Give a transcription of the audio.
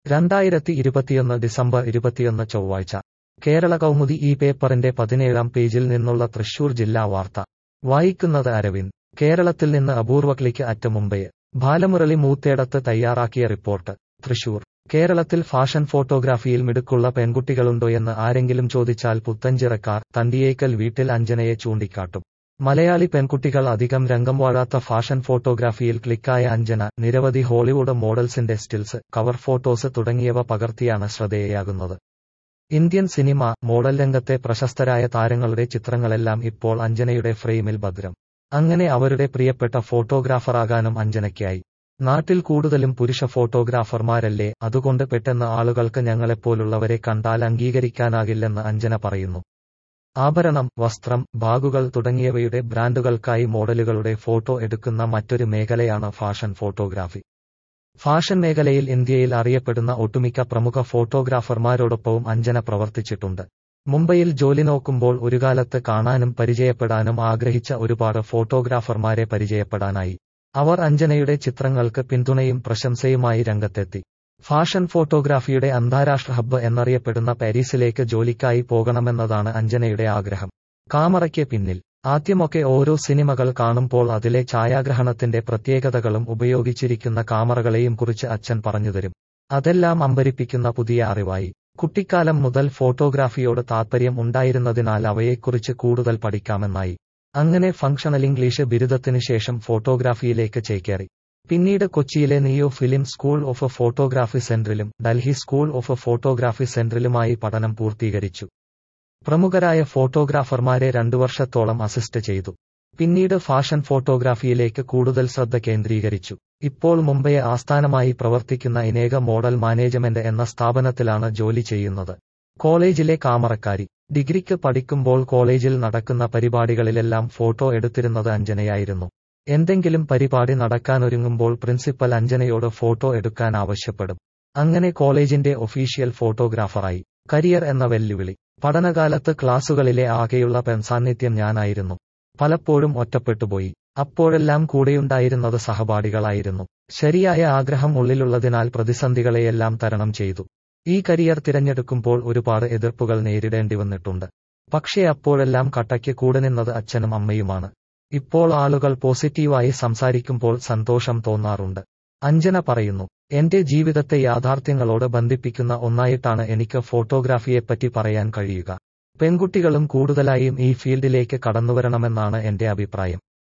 രണ്ടായിരത്തി ഇരുപത്തിയൊന്ന് ഡിസംബർ ഇരുപത്തിയൊന്ന് ചൊവ്വാഴ്ച കേരള കൗമുദി ഈ പേപ്പറിന്റെ പതിനേഴാം പേജിൽ നിന്നുള്ള തൃശൂർ ജില്ലാ വാർത്ത വായിക്കുന്നത് അരവിന്ദ് കേരളത്തിൽ നിന്ന് അപൂർവ ക്ലിക്ക് അറ്റ് മുംബൈ ബാലമുരളി മൂത്തേടത്ത് തയ്യാറാക്കിയ റിപ്പോർട്ട് തൃശൂർ കേരളത്തിൽ ഫാഷൻ ഫോട്ടോഗ്രാഫിയിൽ മിടുക്കുള്ള പെൺകുട്ടികളുണ്ടോയെന്ന് ആരെങ്കിലും ചോദിച്ചാൽ പുത്തഞ്ചിറക്കാർ തണ്ടിയേക്കൽ വീട്ടിൽ അഞ്ജനയെ ചൂണ്ടിക്കാട്ടും മലയാളി പെൺകുട്ടികൾ അധികം രംഗം വാഴാത്ത ഫാഷൻ ഫോട്ടോഗ്രാഫിയിൽ ക്ലിക്കായ അഞ്ജന നിരവധി ഹോളിവുഡ് മോഡൽസിന്റെ സ്റ്റിൽസ് കവർ ഫോട്ടോസ് തുടങ്ങിയവ പകർത്തിയാണ് ശ്രദ്ധേയയാകുന്നത് ഇന്ത്യൻ സിനിമ മോഡൽ രംഗത്തെ പ്രശസ്തരായ താരങ്ങളുടെ ചിത്രങ്ങളെല്ലാം ഇപ്പോൾ അഞ്ജനയുടെ ഫ്രെയിമിൽ ഭദ്രം അങ്ങനെ അവരുടെ പ്രിയപ്പെട്ട ഫോട്ടോഗ്രാഫറാകാനും അഞ്ജനയ്ക്കായി നാട്ടിൽ കൂടുതലും പുരുഷ ഫോട്ടോഗ്രാഫർമാരല്ലേ അതുകൊണ്ട് പെട്ടെന്ന് ആളുകൾക്ക് ഞങ്ങളെപ്പോലുള്ളവരെ കണ്ടാൽ അംഗീകരിക്കാനാകില്ലെന്ന് അഞ്ജന പറയുന്നു ആഭരണം വസ്ത്രം ബാഗുകൾ തുടങ്ങിയവയുടെ ബ്രാൻഡുകൾക്കായി മോഡലുകളുടെ ഫോട്ടോ എടുക്കുന്ന മറ്റൊരു മേഖലയാണ് ഫാഷൻ ഫോട്ടോഗ്രാഫി ഫാഷൻ മേഖലയിൽ ഇന്ത്യയിൽ അറിയപ്പെടുന്ന ഒട്ടുമിക്ക പ്രമുഖ ഫോട്ടോഗ്രാഫർമാരോടൊപ്പവും അഞ്ജന പ്രവർത്തിച്ചിട്ടുണ്ട് മുംബൈയിൽ ജോലി നോക്കുമ്പോൾ ഒരു കാലത്ത് കാണാനും പരിചയപ്പെടാനും ആഗ്രഹിച്ച ഒരുപാട് ഫോട്ടോഗ്രാഫർമാരെ പരിചയപ്പെടാനായി അവർ അഞ്ജനയുടെ ചിത്രങ്ങൾക്ക് പിന്തുണയും പ്രശംസയുമായി രംഗത്തെത്തി ഫാഷൻ ഫോട്ടോഗ്രാഫിയുടെ അന്താരാഷ്ട്ര ഹബ്ബ് എന്നറിയപ്പെടുന്ന പാരീസിലേക്ക് ജോലിക്കായി പോകണമെന്നതാണ് അഞ്ജനയുടെ ആഗ്രഹം കാമറയ്ക്ക് പിന്നിൽ ആദ്യമൊക്കെ ഓരോ സിനിമകൾ കാണുമ്പോൾ അതിലെ ഛായാഗ്രഹണത്തിന്റെ പ്രത്യേകതകളും ഉപയോഗിച്ചിരിക്കുന്ന കാമറകളെയും കുറിച്ച് അച്ഛൻ പറഞ്ഞുതരും അതെല്ലാം അമ്പരിപ്പിക്കുന്ന പുതിയ അറിവായി കുട്ടിക്കാലം മുതൽ ഫോട്ടോഗ്രാഫിയോട് താൽപ്പര്യം ഉണ്ടായിരുന്നതിനാൽ അവയെക്കുറിച്ച് കൂടുതൽ പഠിക്കാമെന്നായി അങ്ങനെ ഫങ്ഷണൽ ഇംഗ്ലീഷ് ബിരുദത്തിന് ശേഷം ഫോട്ടോഗ്രാഫിയിലേക്ക് ചേക്കേറി പിന്നീട് കൊച്ചിയിലെ neo film school of photography സെന്ററിലും ഡൽഹി സ്കൂൾ ഓഫ് ഫോട്ടോഗ്രാഫി സെന്ററിലുമായി പഠനം പൂർത്തീകരിച്ചു പ്രമുഖരായ ഫോട്ടോഗ്രാഫർമാരെ രണ്ടു വർഷത്തോളം അസിസ്റ്റ് ചെയ്തു പിന്നീട് ഫാഷൻ ഫോട്ടോഗ്രാഫിയിലേക്ക് കൂടുതൽ ശ്രദ്ധ കേന്ദ്രീകരിച്ചു ഇപ്പോൾ മുംബൈ ആസ്ഥാനമായി പ്രവർത്തിക്കുന്ന ഇനേക മോഡൽ മാനേജ്മെന്റ് എന്ന സ്ഥാപനത്തിലാണ് ജോലി ചെയ്യുന്നത് കോളേജിലെ കാമറക്കാരി ഡിഗ്രിക്ക് പഠിക്കുമ്പോൾ കോളേജിൽ നടക്കുന്ന പരിപാടികളിലെല്ലാം ഫോട്ടോ എടുത്തിരുന്നത് അഞ്ജനയായിരുന്നു എന്തെങ്കിലും പരിപാടി നടക്കാനൊരുങ്ങുമ്പോൾ പ്രിൻസിപ്പൽ അഞ്ജനയോട് ഫോട്ടോ എടുക്കാൻ ആവശ്യപ്പെടും അങ്ങനെ കോളേജിന്റെ ഒഫീഷ്യൽ ഫോട്ടോഗ്രാഫറായി കരിയർ എന്ന വെല്ലുവിളി പഠനകാലത്ത് ക്ലാസുകളിലെ ആകെയുള്ള പെൺസാന്നിധ്യം ഞാനായിരുന്നു പലപ്പോഴും ഒറ്റപ്പെട്ടുപോയി അപ്പോഴെല്ലാം കൂടെയുണ്ടായിരുന്നത് സഹപാഠികളായിരുന്നു ശരിയായ ആഗ്രഹം ഉള്ളിലുള്ളതിനാൽ പ്രതിസന്ധികളെയെല്ലാം തരണം ചെയ്തു ഈ കരിയർ തിരഞ്ഞെടുക്കുമ്പോൾ ഒരുപാട് എതിർപ്പുകൾ നേരിടേണ്ടി വന്നിട്ടുണ്ട് പക്ഷേ അപ്പോഴെല്ലാം കട്ടയ്ക്ക് കൂടെ നിന്നത് അച്ഛനും അമ്മയുമാണ് ഇപ്പോൾ ആളുകൾ പോസിറ്റീവായി സംസാരിക്കുമ്പോൾ സന്തോഷം തോന്നാറുണ്ട് അഞ്ജന പറയുന്നു എന്റെ ജീവിതത്തെ യാഥാർത്ഥ്യങ്ങളോട് ബന്ധിപ്പിക്കുന്ന ഒന്നായിട്ടാണ് എനിക്ക് ഫോട്ടോഗ്രാഫിയെപ്പറ്റി പറയാൻ കഴിയുക പെൺകുട്ടികളും കൂടുതലായും ഈ ഫീൽഡിലേക്ക് കടന്നുവരണമെന്നാണ് എന്റെ അഭിപ്രായം